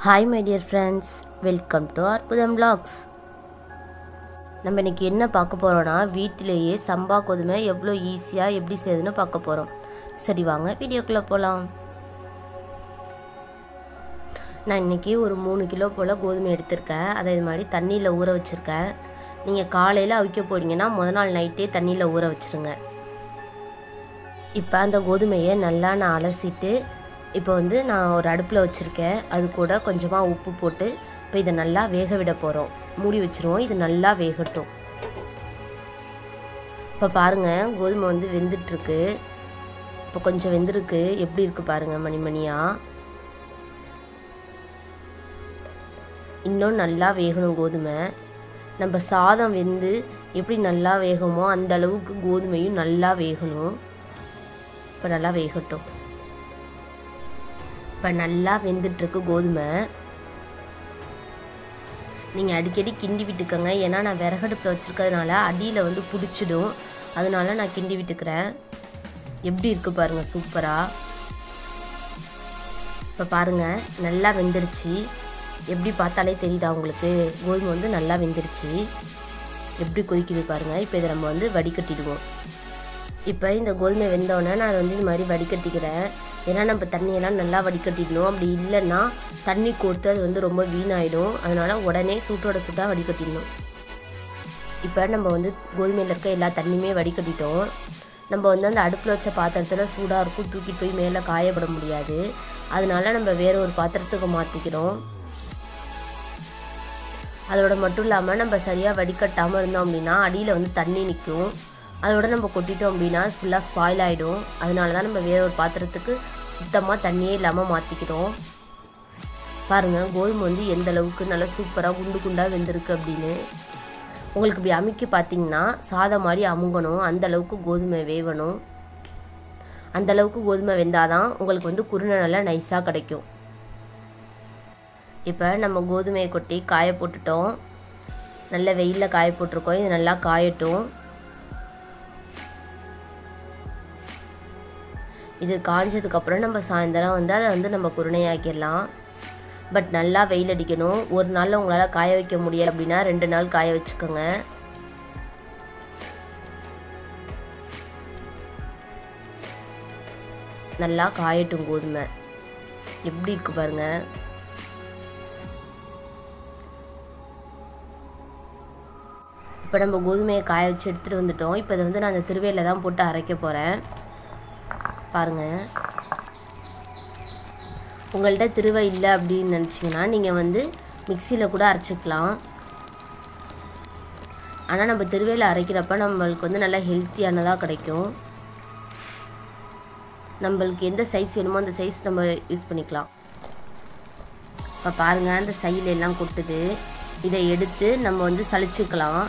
hi my dear friends welcome to அற்புதம் vlogs நம்ம இன்னைக்கு என்ன பார்க்க போகிறோன்னா வீட்டிலேயே சம்பா கோதுமை எவ்வளோ ஈஸியாக எப்படி செய்யுதுன்னு பார்க்க போகிறோம் சரி வாங்க வீடியோக்குள்ளே போகலாம் நான் இன்றைக்கி ஒரு மூணு கிலோ போல் கோதுமை எடுத்திருக்கேன் அதை இது மாதிரி தண்ணியில் ஊற வச்சுருக்கேன் நீங்கள் காலையில் அவிக்க போறீங்கன்னா முத நாள் நைட்டே தண்ணியில் ஊற வச்சுருங்க இப்போ அந்த கோதுமையை நல்லா நான் அலசிட்டு இப்போ வந்து நான் ஒரு அடுப்பில் வச்சுருக்கேன் அது கூட கொஞ்சமாக உப்பு போட்டு இப்போ இதை நல்லா வேக விட போகிறோம் மூடி வச்சுருவோம் இது நல்லா வேகட்டும் இப்போ பாருங்கள் கோதுமை வந்து வெந்துட்டுருக்கு இப்போ கொஞ்சம் வெந்திருக்கு எப்படி இருக்குது பாருங்கள் மணி மணியாக இன்னும் நல்லா வேகணும் கோதுமை நம்ம சாதம் வெந்து எப்படி நல்லா வேகுமோ அந்த அளவுக்கு கோதுமையும் நல்லா வேகணும் இப்போ நல்லா வேகட்டும் இப்போ நல்லா வெந்துட்டுருக்கு கோதுமை நீங்கள் அடிக்கடி கிண்டி விட்டுக்கோங்க ஏன்னா நான் விறகடுப்பில் வச்சுருக்கிறதுனால அடியில் வந்து பிடிச்சிடும் அதனால நான் கிண்டி விட்டுக்கிறேன் எப்படி இருக்குது பாருங்கள் சூப்பராக இப்போ பாருங்கள் நல்லா வெந்துருச்சு எப்படி பார்த்தாலே தெரியுதா உங்களுக்கு கோதுமை வந்து நல்லா வெந்துருச்சு எப்படி கொதிக்குது பாருங்கள் இப்போ இதை நம்ம வந்து வடிகட்டிடுவோம் இப்போ இந்த கோதுமை வெந்தோடனே நான் வந்து இது மாதிரி வடிகட்டிக்கிறேன் ஏன்னா நம்ம தண்ணியெல்லாம் நல்லா வடிகட்டிடணும் அப்படி இல்லைன்னா தண்ணி கோர்த்து அது வந்து ரொம்ப வீணாயிடும் அதனால் உடனே சூட்டோட சூட்டாக வடிகட்டிடணும் இப்போ நம்ம வந்து கோதுமையில் இருக்க எல்லா தண்ணியுமே வடிகட்டிட்டோம் நம்ம வந்து அந்த அடுப்பில் வச்ச பாத்திரத்தில் சூடாக இருக்கும் தூக்கிட்டு போய் மேலே காயப்பட முடியாது அதனால நம்ம வேற ஒரு பாத்திரத்துக்கு மாற்றிக்கிறோம் அதோட மட்டும் இல்லாமல் நம்ம சரியாக வடிகட்டாமல் இருந்தோம் அப்படின்னா அடியில் வந்து தண்ணி நிற்கும் அதோட நம்ம கொட்டிட்டோம் அப்படின்னா ஃபுல்லாக ஸ்பாயில் ஆகிடும் அதனால தான் நம்ம வேற ஒரு பாத்திரத்துக்கு சுத்தமாக தண்ணியே இல்லாமல் மாற்றிக்கிறோம் பாருங்கள் கோதுமை வந்து எந்த அளவுக்கு நல்லா சூப்பராக குண்டு குண்டாக வெந்திருக்கு அப்படின்னு உங்களுக்கு இப்படி அமுக்கி பார்த்தீங்கன்னா சாதம் மாதிரி அமுங்கணும் அந்த அளவுக்கு கோதுமை வேவணும் அந்த அளவுக்கு கோதுமை வெந்தாதான் உங்களுக்கு வந்து குருணை நல்லா நைஸாக கிடைக்கும் இப்போ நம்ம கோதுமையை கொட்டி காய போட்டுட்டோம் நல்ல வெயிலில் காய போட்டிருக்கோம் இது நல்லா காயட்டும் இது காஞ்சதுக்கப்புறம் நம்ம சாயந்தரம் வந்து அதை வந்து நம்ம குருணையாக்கிடலாம் பட் நல்லா வெயில் அடிக்கணும் ஒரு நாளில் உங்களால் காய வைக்க முடியல அப்படின்னா ரெண்டு நாள் காய வச்சுக்கோங்க நல்லா காயட்டும் கோதுமை எப்படி இருக்கு பாருங்க இப்போ நம்ம கோதுமையை காய வச்சு எடுத்துகிட்டு வந்துட்டோம் இப்போ இதை வந்து நான் அந்த திருவையில் தான் போட்டு அரைக்க போகிறேன் பாருங்கள் உங்கள்கிட்ட திருவை இல்லை அப்படின்னு நினச்சிங்கன்னா நீங்கள் வந்து மிக்சியில் கூட அரைச்சிக்கலாம் ஆனால் நம்ம திருவையில் அரைக்கிறப்ப நம்மளுக்கு வந்து நல்லா ஹெல்த்தியானதாக கிடைக்கும் நம்மளுக்கு எந்த சைஸ் வேணுமோ அந்த சைஸ் நம்ம யூஸ் பண்ணிக்கலாம் இப்போ பாருங்கள் அந்த சைடில் எல்லாம் கொட்டுது இதை எடுத்து நம்ம வந்து சளிச்சுக்கலாம்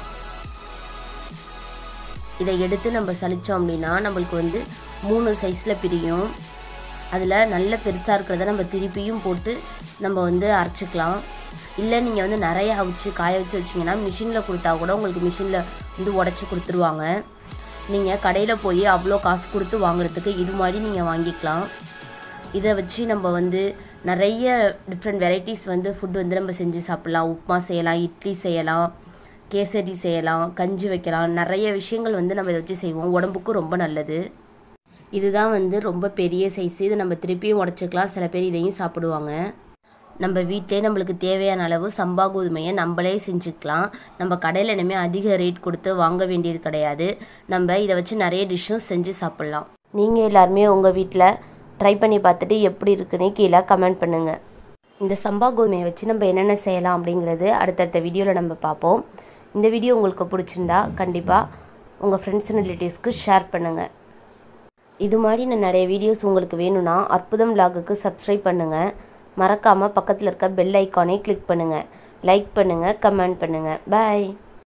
இதை எடுத்து நம்ம சளித்தோம் அப்படின்னா நம்மளுக்கு வந்து மூணு சைஸில் பிரியும் அதில் நல்ல பெருசாக இருக்கிறத நம்ம திருப்பியும் போட்டு நம்ம வந்து அரைச்சிக்கலாம் இல்லை நீங்கள் வந்து நிறைய அவிச்சு காய வச்சு வச்சிங்கன்னா மிஷினில் கொடுத்தா கூட உங்களுக்கு மிஷினில் வந்து உடச்சி கொடுத்துருவாங்க நீங்கள் கடையில் போய் அவ்வளோ காசு கொடுத்து வாங்குறதுக்கு இது மாதிரி நீங்கள் வாங்கிக்கலாம் இதை வச்சு நம்ம வந்து நிறைய டிஃப்ரெண்ட் வெரைட்டிஸ் வந்து ஃபுட் வந்து நம்ம செஞ்சு சாப்பிட்லாம் உப்புமா செய்யலாம் இட்லி செய்யலாம் கேசரி செய்யலாம் கஞ்சி வைக்கலாம் நிறைய விஷயங்கள் வந்து நம்ம இதை வச்சு செய்வோம் உடம்புக்கும் ரொம்ப நல்லது இதுதான் வந்து ரொம்ப பெரிய சைஸ் இது நம்ம திருப்பியும் உடச்சிக்கலாம் சில பேர் இதையும் சாப்பிடுவாங்க நம்ம வீட்டிலே நம்மளுக்கு தேவையான அளவு சம்பா கோதுமையை நம்மளே செஞ்சுக்கலாம் நம்ம கடையில் இனிமேல் அதிக ரேட் கொடுத்து வாங்க வேண்டியது கிடையாது நம்ம இதை வச்சு நிறைய டிஷ்ஷும் செஞ்சு சாப்பிட்லாம் நீங்கள் எல்லாருமே உங்கள் வீட்டில் ட்ரை பண்ணி பார்த்துட்டு எப்படி இருக்குன்னு கீழே கமெண்ட் பண்ணுங்கள் இந்த சம்பா கோதுமையை வச்சு நம்ம என்னென்ன செய்யலாம் அப்படிங்கிறது அடுத்தடுத்த வீடியோவில் நம்ம பார்ப்போம் இந்த வீடியோ உங்களுக்கு பிடிச்சிருந்தா கண்டிப்பாக உங்கள் ஃப்ரெண்ட்ஸ் அண்ட் ரிலேட்டிவ்ஸ்க்கு ஷேர் பண்ணுங்கள் இது மாதிரி நான் நிறைய வீடியோஸ் உங்களுக்கு வேணும்னா அற்புதம் லாகுக்கு சப்ஸ்கிரைப் பண்ணுங்கள் மறக்காமல் பக்கத்தில் இருக்க பெல் ஐக்கானே கிளிக் பண்ணுங்கள் லைக் பண்ணுங்கள் கமெண்ட் பண்ணுங்கள் பாய்